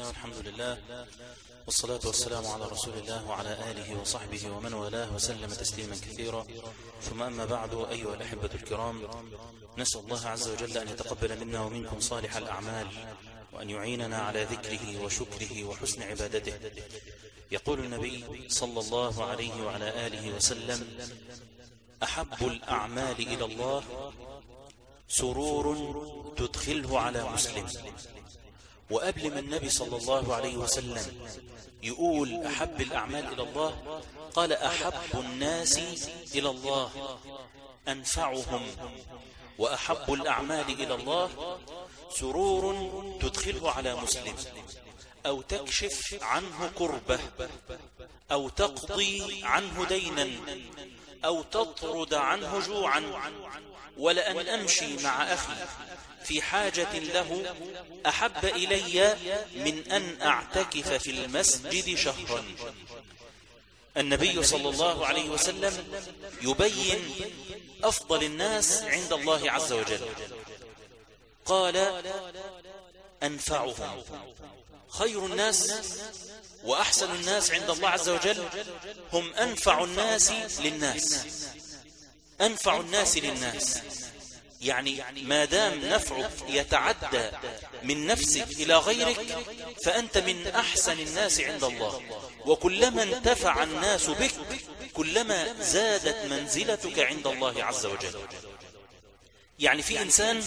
الحمد لله والصلاة والسلام على رسول الله وعلى آله وصحبه ومن والاه وسلم تسليما كثيرا ثم أما بعد أيها الأحبة الكرام نسأل الله عز وجل أن يتقبل منا ومنكم صالح الأعمال وأن يعيننا على ذكره وشكره وحسن عبادته يقول النبي صلى الله عليه وعلى آله وسلم أحب الأعمال إلى الله سرور تدخله على مسلم وقبل ما النبي صلى الله عليه وسلم يقول أحب الأعمال إلى الله قال أحب الناس إلى الله أنفعهم وأحب الأعمال إلى الله سرور تدخله على مسلم أو تكشف عنه كربة أو تقضي عنه دينا أو تطرد عنه جوعا ولأن أمشي مع أخي في حاجة له أحب إلي من أن أعتكف في المسجد شهرا النبي صلى الله عليه وسلم يبين أفضل الناس عند الله عز وجل قال أنفعهم خير الناس وأحسن الناس عند الله عز وجل هم أنفع الناس للناس أنفع الناس للناس يعني ما دام نفعك يتعدى من نفسك إلى غيرك فأنت من أحسن الناس عند الله وكلما انتفع الناس بك كلما زادت منزلتك عند الله عز وجل يعني في إنسان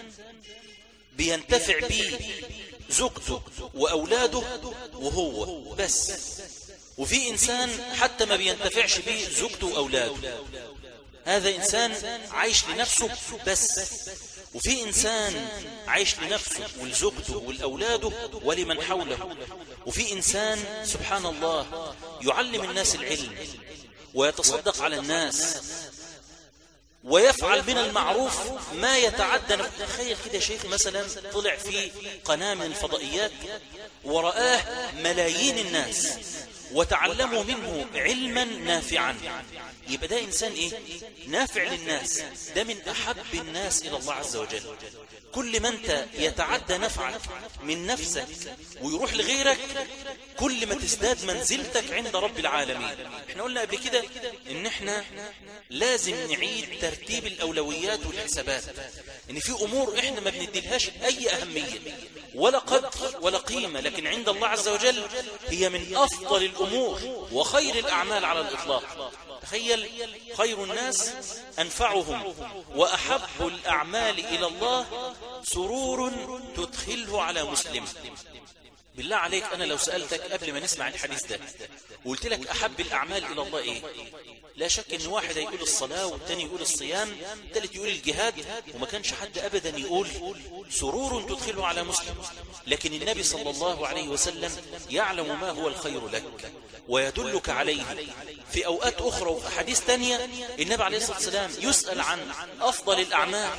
بينتفع به زوجته وأولاده وهو بس وفي إنسان حتى ما بينتفعش به زوجته وأولاده هذا إنسان عايش لنفسه بس وفي إنسان عايش لنفسه ولزوجته ولأولاده ولمن حوله وفي إنسان سبحان الله يعلم الناس العلم ويتصدق على الناس ويفعل من المعروف ما يتعدى تخيل كده شيخ مثلا طلع في قناة من الفضائيات ورآه ملايين الناس وتعلموا منه علما نافعا يبقى ده إنسان إيه؟ نافع للناس ده من أحب الناس إلى الله عز وجل كل ما أنت يتعدى نفعك من نفسك ويروح لغيرك كل ما تزداد منزلتك عند رب العالمين احنا قلنا قبل كده ان احنا لازم نعيد ترتيب الأولويات والحسابات ان في أمور احنا ما بنديلهاش أي أهمية ولا قدر ولا قيمة لكن عند الله عز وجل هي من أفضل الأمور وخير الأعمال على الإطلاق تخيل خير الناس أنفعهم وأحب الأعمال إلى الله سرور تدخله على مسلم بالله عليك أنا لو سألتك قبل ما نسمع الحديث ده وقلت لك أحب الأعمال إلى الله إيه لا شك أن واحد يقول الصلاة والتاني يقول الصيام الثالث يقول الجهاد وما كانش حد أبدا يقول سرور تدخله على مسلم لكن النبي صلى الله عليه وسلم يعلم ما هو الخير لك ويدلك عليه في أوقات أخرى وفي أحاديث تانية النبي عليه الصلاة والسلام يسأل عن أفضل الأعمال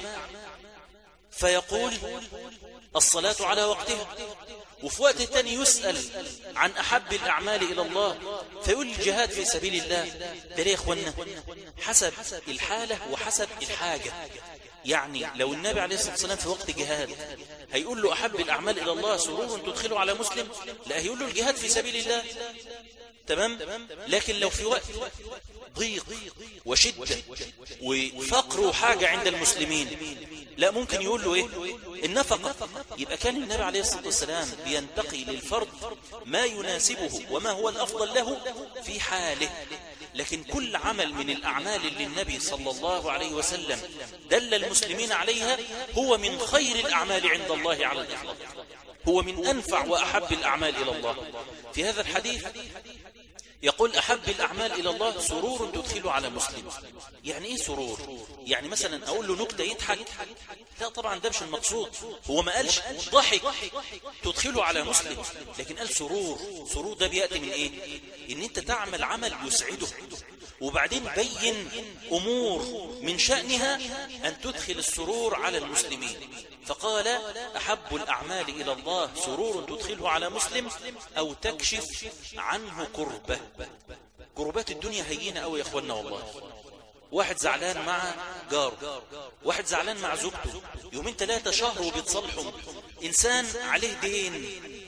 فيقول الصلاة على وقتها وفي وقت تاني يسأل عن أحب الأعمال إلى الله فيقول الجهاد في سبيل الله ده ليه يا أخوانا حسب الحالة وحسب الحاجة يعني لو النبي عليه الصلاة والسلام في وقت جهاد هيقول له أحب الأعمال إلى الله سرور تدخله على مسلم لا هيقول له الجهاد في سبيل الله تمام لكن لو في وقت ضيق وشدة وفقر وحاجة عند المسلمين لا ممكن يقول له ايه النفقة يبقى كان النبي عليه الصلاة والسلام بينتقي للفرد ما يناسبه وما هو الأفضل له في حاله لكن كل عمل من الأعمال اللي النبي صلى الله عليه وسلم دل المسلمين عليها هو من خير الأعمال عند الله على الإطلاق هو من أنفع وأحب الأعمال إلى الله في هذا الحديث يقول أحب الأعمال إلى الله سرور تدخله على مسلم يعني إيه سرور يعني مثلا أقول له نكتة يضحك لا طبعا ده مش المقصود هو ما قالش ضحك تدخله على مسلم لكن قال سرور سرور ده بيأتي من إيه إن أنت تعمل عمل يسعده وبعدين بين أمور من شأنها أن تدخل السرور على المسلمين فقال أحب الأعمال إلى الله سرور تدخله على مسلم أو تكشف عنه كربة كربات الدنيا هينة أوي يا أخوانا والله واحد زعلان مع جاره واحد زعلان مع زوجته يومين ثلاثة شهر وبيتصالحوا إنسان عليه دين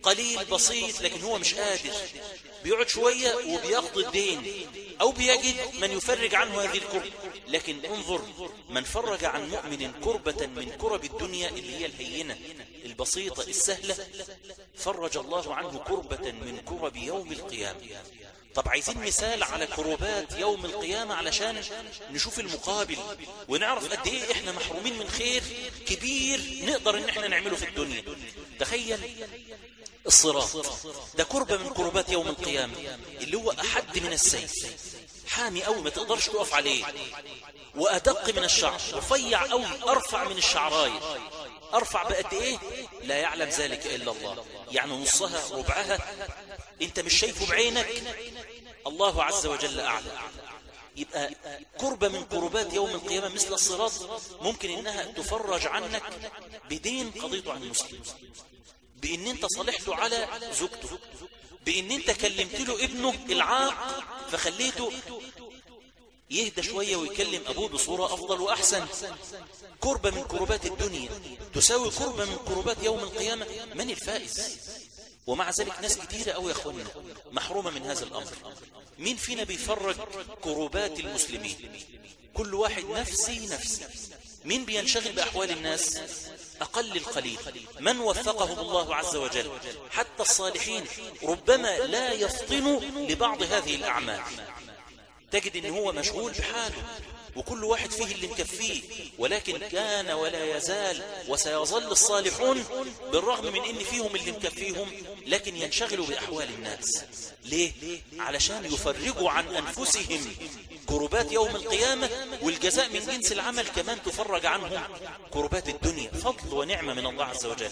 قليل بسيط لكن هو مش قادر بيقعد شوية وبيقضي الدين أو بيجد من يفرج عنه هذه الكرب لكن انظر من فرج عن مؤمن كربة من كرب الدنيا اللي هي الهينة البسيطة السهلة فرج الله عنه كربة من كرب يوم القيامة طب عايزين مثال على كروبات يوم القيامة علشان نشوف المقابل ونعرف قد ايه احنا محرومين من خير كبير نقدر ان احنا نعمله في الدنيا تخيل الصراط ده كربة من كربات يوم القيامة اللي هو أحد من السيف حامي قوي ما تقدرش تقف عليه وأدق من الشعر رفيع قوي أرفع من الشعراية أرفع بقد إيه لا يعلم ذلك إلا الله يعني نصها ربعها أنت مش شايفه بعينك الله عز وجل أعلم يبقى قربة من قربات يوم القيامة مثل الصراط ممكن إنها تفرج عنك بدين قضيته عن المسلم بإن أنت صالحته على زوجته بإن أنت كلمت له ابنه العاق فخليته يهدى شوية ويكلم أبوه بصورة أفضل وأحسن كربة من كربات الدنيا تساوي كربة من كربات يوم القيامة من الفائز ومع ذلك ناس كتيرة أو يا أخوانا محرومة من هذا الأمر مين فينا بيفرج كربات المسلمين كل واحد نفسي نفسي مين بينشغل بأحوال الناس أقل القليل من وفقهم الله عز وجل حتى الصالحين ربما لا يفطن لبعض هذه الأعمال تجد ان هو مشغول بحاله وكل واحد فيه اللي مكفيه ولكن كان ولا يزال وسيظل الصالحون بالرغم من ان فيهم اللي مكفيهم لكن ينشغلوا بأحوال الناس ليه؟ علشان يفرجوا عن أنفسهم كربات يوم القيامة والجزاء من جنس العمل كمان تفرج عنهم كربات الدنيا فضل ونعمة من الله عز وجل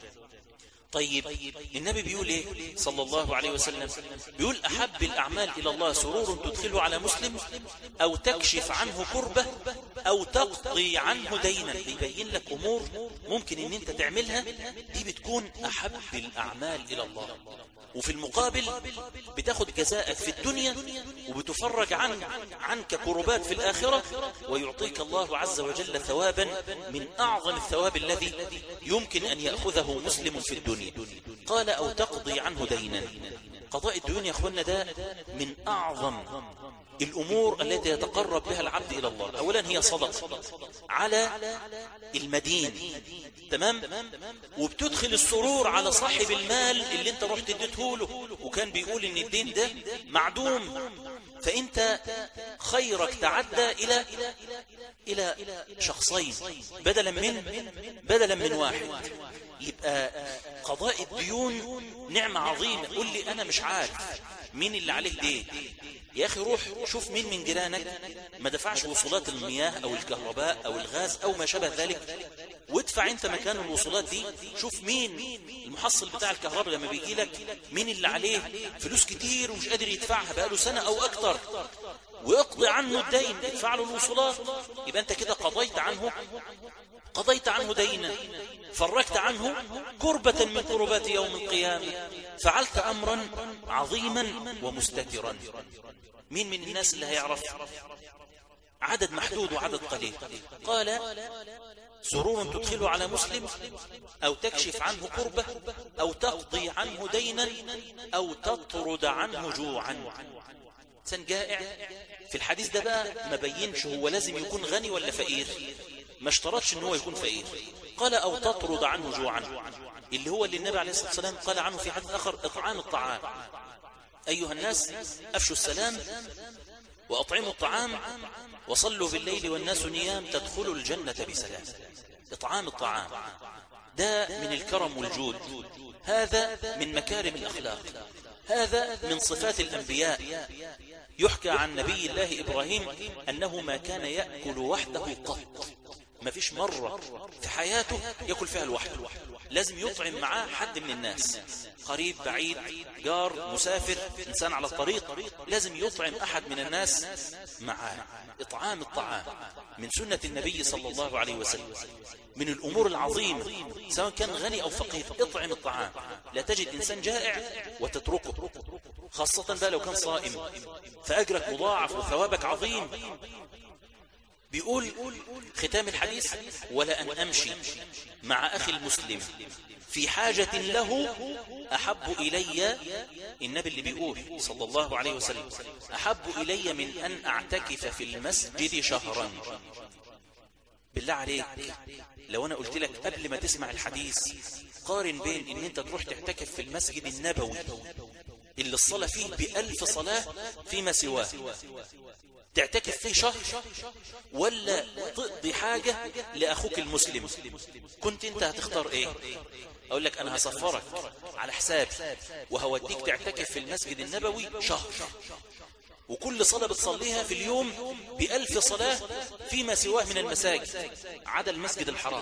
طيب النبي بيقول ايه صلى الله عليه وسلم بيقول احب الاعمال الى الله سرور تدخله على مسلم او تكشف عنه كربة او تقضي عنه دينا بيبين لك امور ممكن ان انت تعملها دي بتكون احب الاعمال الى الله وفي المقابل بتاخد جزاءك في الدنيا وبتفرج عن عنك كربات في الآخرة ويعطيك الله عز وجل ثوابا من أعظم الثواب الذي يمكن أن يأخذه مسلم في الدنيا قال أو تقضي عنه دينا قضاء الديون يا أخوانا ده من أعظم الأمور التي يتقرب بها العبد إلى الله أولا هي صدقة على المدين تمام وبتدخل السرور على صاحب المال اللي انت رحت اديته له وكان بيقول ان الدين ده معدوم فانت خيرك تعدى الى الى شخصين بدلا من بدلا من واحد يبقى قضاء الديون نعمة عظيمة قل لي انا مش عارف مين اللي عليه دين يا أخي روح شوف مين من جيرانك ما دفعش وصولات المياه أو الكهرباء أو الغاز أو ما شابه ذلك وادفع انت مكان الوصولات دي شوف مين المحصل بتاع الكهرباء لما بيجي لك مين اللي عليه فلوس كتير ومش قادر يدفعها بقاله سنة أو أكتر واقضي عنه الدين ادفع له الوصولات يبقى انت كده قضيت عنه قضيت عنه دينا فرجت عنه كربة من كربات يوم القيامة فعلت أمرا عظيما ومستترا مين من الناس اللي هيعرف عدد محدود وعدد قليل قال سرور تدخل على مسلم أو تكشف عنه كربة أو تقضي عنه دينا أو تطرد عنه جوعا إنسان جائع في الحديث ده بقى ما بينش هو لازم يكون غني ولا فقير ما اشترطش ان هو يكون فقير قال او تطرد عنه جوعا اللي هو اللي النبي عليه الصلاة والسلام قال عنه في حديث اخر اطعام الطعام ايها الناس افشوا السلام واطعموا الطعام وصلوا بالليل والناس نيام تدخلوا الجنة بسلام اطعام الطعام ده من الكرم والجود هذا من مكارم الاخلاق هذا من صفات الانبياء يحكى عن نبي الله إبراهيم أنه ما كان يأكل وحده قط ما فيش مرة في حياته يأكل فيها لوحده لازم يطعم معاه حد من الناس قريب بعيد جار مسافر إنسان على الطريق لازم يطعم أحد من الناس معاه إطعام الطعام من سنة النبي صلى الله عليه وسلم من الأمور العظيمة سواء كان غني أو فقير اطعم الطعام لا تجد إنسان جائع وتتركه خاصة بقى لو كان صائم فأجرك مضاعف وثوابك عظيم بيقول ختام الحديث ولا أن أمشي مع أخي المسلم في حاجة له أحب إلي النبي اللي بيقول صلى الله عليه وسلم أحب إلي من أن أعتكف في المسجد شهرا بالله عليك لو أنا قلت لك قبل ما تسمع الحديث قارن بين أن أنت تروح تعتكف في المسجد النبوي اللي الصلاة فيه بألف صلاة فيما سواه تعتكف فيه شهر ولا تقضي حاجة لأخوك المسلم كنت انت هتختار ايه اقول لك انا هصفرك على حسابي وهوديك تعتكف في المسجد النبوي شهر وكل صلاة بتصليها في اليوم بألف صلاة فيما سواه من المساجد عدا المسجد الحرام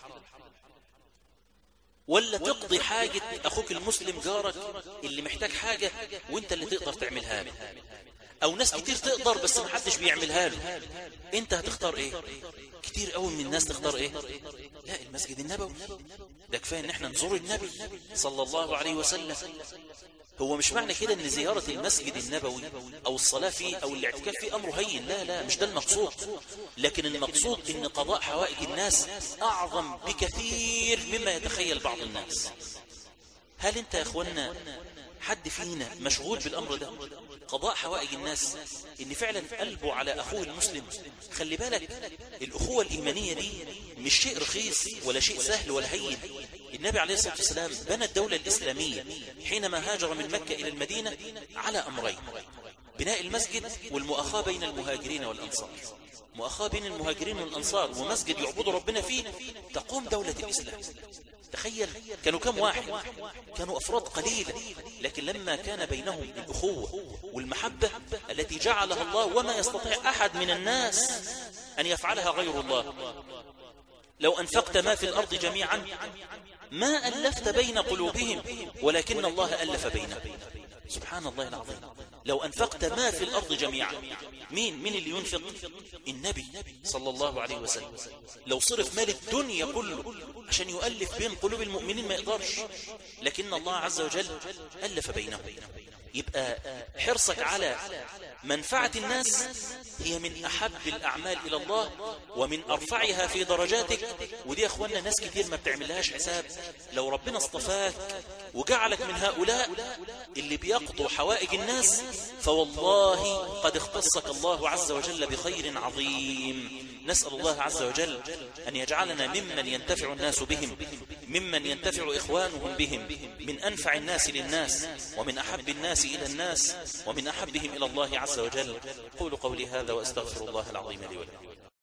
ولا تقضي حاجة أخوك المسلم جارك اللي محتاج حاجة وانت اللي تقدر تعملها له أو ناس كتير تقدر بس محدش بيعملها له انت هتختار ايه كتير قوي من الناس تختار ايه لا المسجد النبوي ده كفاية ان احنا نزور النبي صلى الله عليه وسلم هو مش معنى كده ان زيارة المسجد النبوي او الصلاة فيه او الاعتكاف فيه امر هين لا لا مش ده المقصود لكن المقصود ان قضاء حوائج الناس اعظم بكثير مما يتخيل بعض الناس هل انت يا اخوانا حد فينا مشغول بالامر ده قضاء حوائج الناس ان فعلا قلبه على اخوه المسلم خلي بالك الاخوة الايمانية دي مش شيء رخيص ولا شيء سهل ولا هين النبي عليه الصلاة والسلام بنى الدولة الإسلامية حينما هاجر من مكة إلى المدينة على أمرين بناء المسجد والمؤاخاة بين المهاجرين والأنصار مؤاخاة بين المهاجرين والأنصار ومسجد يعبدوا ربنا فيه تقوم دولة الإسلام تخيل كانوا كم واحد كانوا أفراد قليلة لكن لما كان بينهم الأخوة والمحبة التي جعلها الله وما يستطيع أحد من الناس أن يفعلها غير الله لو أنفقت ما في الأرض جميعا ما ألفت بين قلوبهم ولكن الله ألف بينهم سبحان الله العظيم لو أنفقت ما في الأرض جميعا مين مين اللي ينفق النبي صلى الله عليه وسلم لو صرف مال الدنيا كله عشان يؤلف بين قلوب المؤمنين ما يقدرش لكن الله عز وجل ألف بينهم يبقى حرصك على منفعة الناس هي من أحب الأعمال إلى الله ومن أرفعها في درجاتك ودي يا أخوانا ناس كتير ما بتعملهاش حساب لو ربنا اصطفاك وجعلك من هؤلاء اللي بيقضوا حوائج الناس فوالله قد اختصك الله عز وجل بخير عظيم نسأل الله عز وجل أن يجعلنا ممن ينتفع الناس بهم ممن ينتفع إخوانهم بهم من أنفع الناس للناس ومن أحب الناس إلى الناس ومن أحبهم إلى الله عز وجل قولوا قولي هذا وأستغفر الله العظيم لي ولكم